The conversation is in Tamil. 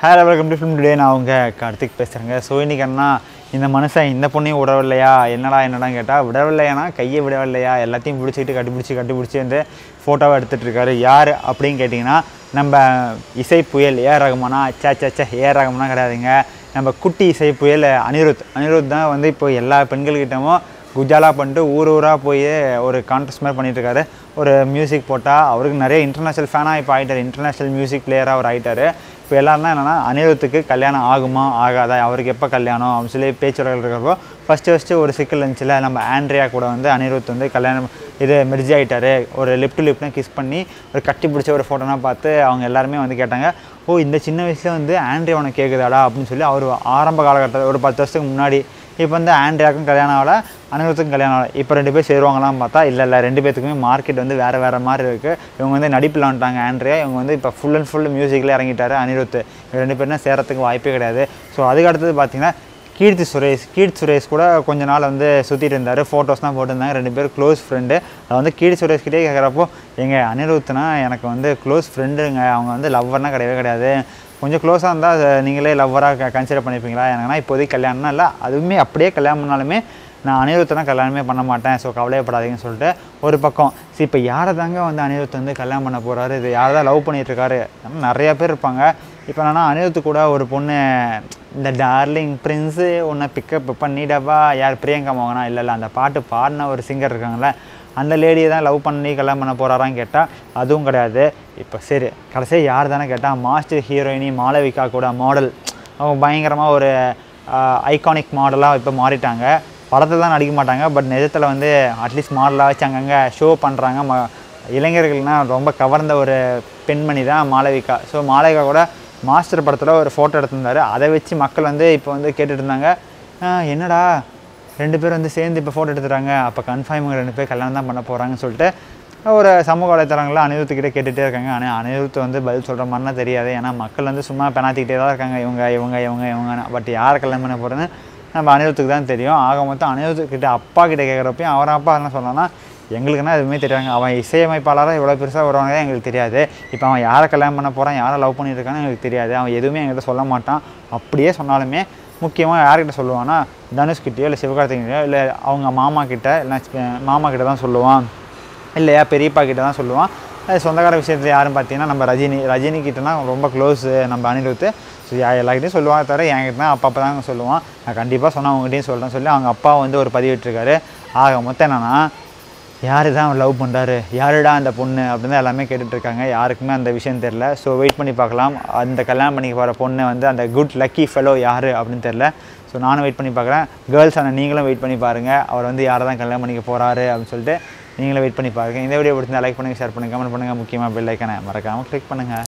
hello welcome to film today நான் அவங்க கார்த்திக் பேசுகிறேங்க ஸோ இன்றைக்கி அண்ணா இந்த மனுஷன் இந்த பொண்ணையும் விடவில்லையா என்னடா என்னடா கேட்டால் விடவில்லையானா கையை விடவில்லையா எல்லாத்தையும் பிடிச்சிக்கிட்டு கட்டிப்பிடிச்சி கட்டிப்பிடிச்சி வந்து ஃபோட்டோவை எடுத்துகிட்டு இருக்காரு யார் அப்படின்னு கேட்டிங்கன்னா நம்ம இசை புயல் ஏஆர் ரகுமானா சே சே சே ஏஆர் ரகுமானா கிடையாதுங்க நம்ம குட்டி இசை புயல் அனிருத் அனிருத் தான் வந்து இப்போ எல்லா பெண்கள்கிட்டமும் குஜாலா பண்ணிட்டு ஊர் ஊராக போய் ஒரு கான்டெஸ்ட் மாதிரி பண்ணிட்டு இருக்காரு ஒரு மியூசிக் போட்டால் அவருக்கு நிறைய இன்டர்நேஷ்னல் ஃபேனாக இப்போ ஆகிட்டார் இன்டர்நேஷ்னல் மியூசிக் பிளேயராக அவர் ஆகிட்டார் இப்போ எல்லாரும் தான் என்னென்னா அனிருத்துக்கு கல்யாணம் ஆகுமா ஆகாதா அவருக்கு எப்போ கல்யாணம் அப்படின்னு சொல்லி பேச்சுரைகள் இருக்கிறப்போ ஃபஸ்ட்டு ஃபஸ்ட்டு ஒரு சிக்கல் இருந்துச்சுல நம்ம ஆண்ட்ரியா கூட வந்து அனிருத் வந்து கல்யாணம் இது மெர்ஜி ஆகிட்டாரு ஒரு லிப் டு லிப்னு கிஸ் பண்ணி ஒரு கட்டி பிடிச்ச ஒரு ஃபோட்டோனா பார்த்து அவங்க எல்லாருமே வந்து கேட்டாங்க ஓ இந்த சின்ன வயசில் வந்து ஆண்ட்ரியா உனக்கு கேட்குதாடா அப்படின்னு சொல்லி அவர் ஆரம்ப காலகட்டத்தில் ஒரு பத்து வருஷத்துக்கு முன்னாடி இப்போ வந்து ஆண்ட்ரியாவுக்கும் கல்யாணம் ஆகலை அனிருத்துக்கும் கல்யாணம் ஆகலை இப்போ ரெண்டு பேர் சேருவாங்களான்னு பார்த்தா இல்லை இல்லை ரெண்டு பேத்துக்குமே மார்க்கெட் வந்து வேறு வேறு மாதிரி இருக்குது இவங்க வந்து நடிப்பில் வந்துட்டாங்க ஆண்ட்ரியா இவங்க வந்து இப்போ ஃபுல் அண்ட் ஃபுல் மியூசிக்கில் இறங்கிட்டாரு அனிருத் இவங்க ரெண்டு பேரும் சேரத்துக்கு வாய்ப்பே கிடையாது ஸோ அதுக்கு அடுத்தது பார்த்தீங்கன்னா கீர்த்தி சுரேஷ் கீர்த்தி சுரேஷ் கூட கொஞ்ச நாள் வந்து சுற்றிட்டு இருந்தார் ஃபோட்டோஸ் தான் போட்டிருந்தாங்க ரெண்டு பேரும் க்ளோஸ் ஃப்ரெண்டு அதை வந்து கீர்த்தி சுரேஷ் கிட்டே கேட்குறப்போ எங்க அனிருத்னா எனக்கு வந்து க்ளோஸ் ஃப்ரெண்டுங்க அவங்க வந்து லவ்வர்னா கிடையவே கிடையாது கொஞ்சம் க்ளோஸாக இருந்தால் நீங்களே லவ்வராக கன்சிடர் பண்ணிப்பீங்களா எனக்குன்னா இப்போதைக்கு கல்யாணம்னா இல்லை அதுவுமே அப்படியே கல்யாணம் பண்ணாலுமே நான் அனிருத்தனா கல்யாணமே பண்ண மாட்டேன் ஸோ கவலையப்படாதீங்கன்னு சொல்லிட்டு ஒரு பக்கம் சரி இப்போ யாரை தாங்க வந்து அனிருத் வந்து கல்யாணம் பண்ண போகிறாரு இது யாரை தான் லவ் பண்ணிட்டு இருக்காரு நிறைய பேர் இருப்பாங்க இப்போ என்னன்னா அனிருத்து கூட ஒரு பொண்ணு இந்த டார்லிங் பிரின்ஸு உன்னை பிக்கப் பண்ணிடவா யார் பிரியங்கா மோகனா இல்லை இல்லை அந்த பாட்டு பாடின ஒரு சிங்கர் இருக்காங்கல்ல அந்த லேடியை தான் லவ் பண்ணி கல்யாணம் பண்ண போகிறாரான்னு கேட்டால் அதுவும் கிடையாது இப்போ சரி கடைசியாக யார் தானே கேட்டால் மாஸ்டர் ஹீரோயினி மாளவிகா கூட மாடல் அவங்க பயங்கரமாக ஒரு ஐகானிக் மாடலாக இப்போ மாறிட்டாங்க படத்தில் தான் நடிக்க மாட்டாங்க பட் நிஜத்தில் வந்து அட்லீஸ்ட் மாடலாக வச்சு அங்கங்கே ஷோ பண்ணுறாங்க ம இளைஞர்கள்னால் ரொம்ப கவர்ந்த ஒரு பெண்மணி தான் மாளவிகா ஸோ மாளவிகா கூட மாஸ்டர் படத்தில் ஒரு ஃபோட்டோ எடுத்திருந்தாரு அதை வச்சு மக்கள் வந்து இப்போ வந்து கேட்டுட்டு இருந்தாங்க "ஆஹ், என்னடா ரெண்டு பேரும் வந்து சேர்ந்து இப்போ ஃபோட்டோ எடுத்துறாங்க அப்போ கன்ஃபார்ம் இவங்க ரெண்டு பேர் கல்யாணம் தான் பண்ண போகிறாங்கன்னு சொல்லிட்டு ஒரு சமூக வலைத்தளங்களில் அனிருத்துக்கிட்ட கேட்டுகிட்டே இருக்காங்க ஆனால் அனிருத் வந்து பதில் சொல்கிற மாதிரிலாம் தெரியாது ஏன்னா மக்கள் வந்து சும்மா பெணாத்திக்கிட்டே தான் இருக்காங்க இவங்க இவங்க இவங்க இவங்க பட் யாரை கல்யாணம் பண்ண போகிறேன்னு நம்ம அனிருத்துக்கு தான் தெரியும் ஆக மொத்தம் அனிருத்துக்கிட்ட அப்பா கிட்ட கேட்குறப்பையும் அவர் அப்பா என்ன சொல்லணும்னா எங்களுக்குன்னா எதுவுமே தெரியாங்க அவன் இசையமைப்பாளராக இவ்வளோ பெருசாக வருவாங்க எங்களுக்கு தெரியாது இப்போ அவன் யாரை கல்யாணம் பண்ண போகிறான் யாரை லவ் பண்ணிட்டு இருக்கான்னு எங்களுக்கு தெரியாது அவன் எதுவுமே எங்கள்கிட்ட சொல்ல மாட்டான் அப்படியே சொன்னாலுமே முக்கியமாக யார்கிட்ட சொல்லுவான்னா தனுஷ்கிட்டயோ இல்லை சிவகார்த்திகையோ இல்லை அவங்க மாமா கிட்ட இல்லை மாமா கிட்ட தான் சொல்லுவான் இல்லையா பெரியப்பா கிட்ட தான் சொல்லுவான் அது சொந்தக்கார விஷயத்தில் யாரும் பார்த்தீங்கன்னா நம்ம ரஜினி ரஜினி கிட்டனா ரொம்ப க்ளோஸு நம்ம அனிருத் ஸோ எல்லாக்கிட்டையும் சொல்லுவாங்க தவிர என்கிட்ட தான் அப்பப்போ தாங்க சொல்லுவான் நான் கண்டிப்பாக சொன்னால் அவங்ககிட்டையும் சொல்கிறேன்னு சொல்லி அவங்க அப்பா வந்து ஒரு பதிவிட்டிருக்காரு ஆக மொத்தம் என்னன்னா யார் தான் லவ் பண்ணுறாரு யாருடா அந்த பொண்ணு அப்படின்னு தான் எல்லாமே கேட்டுட்டு இருக்காங்க யாருக்குமே அந்த விஷயம் தெரில ஸோ வெயிட் பண்ணி பார்க்கலாம் அந்த கல்யாணம் பண்ணிக்க போகிற பொண்ணு வந்து அந்த குட் லக்கி ஃபெலோ யார் அப்படின்னு தெரில ஸோ நானும் வெயிட் பண்ணி பார்க்குறேன் கேர்ள்ஸ் ஆனால் நீங்களும் வெயிட் பண்ணி பாருங்கள் அவர் வந்து யாரை தான் கல்யாணம் பண்ணிக்க போகிறாரு அப்படின்னு சொல்லிட்டு நீங்களும் வெயிட் பண்ணி பாருங்கள் இந்த வீடியோ பிடிச்சிருந்தா லைக் பண்ணுங்கள் ஷேர் பண்ணுங்கள் கமெண்ட் பண்ணுங்கள் முக்கியமாக பெல் ஐக்கனை மறக்காமல் கிளிக் பண்ணுங்கள்